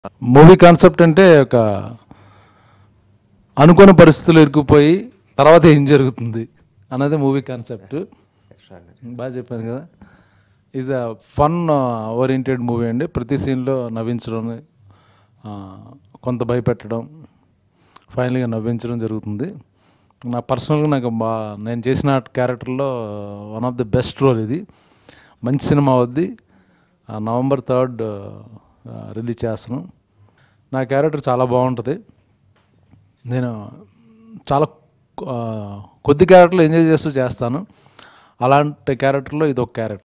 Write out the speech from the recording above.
movie concept అంటే ఒక అనుకోని పరిస్థితులు ఇరుక్కుపోయి తర్వాత ఏం జరుగుతుంది అన్నది మూవీ కాన్సెప్ట్ బాగా చెప్పాను కదా ఇది ఫన్ ఓరియంటెడ్ మూవీ అండి ప్రతి సీన్లో నవ్వించడం ఆ, కొంత భయపెట్టడం ఫైనల్గా నవ్వించడం జరుగుతుంది నా పర్సనల్గా నాకు బా నేను చేసిన క్యారెక్టర్లో one of the best role ఇది మంచి సినిమా అవుద్ది ఆ, నవంబర్ థర్డ్ రిలీజ్ చేస్తున్నాం నా క్యారెక్టర్ చాలా బాగుంటుంది నేను చాలా ఆ, కొద్ది క్యారెక్టర్లు ఎంజాయ్ చేస్తూ చేస్తాను అలాంటి క్యారెక్టర్లో ఇది ఒక క్యారెక్టర్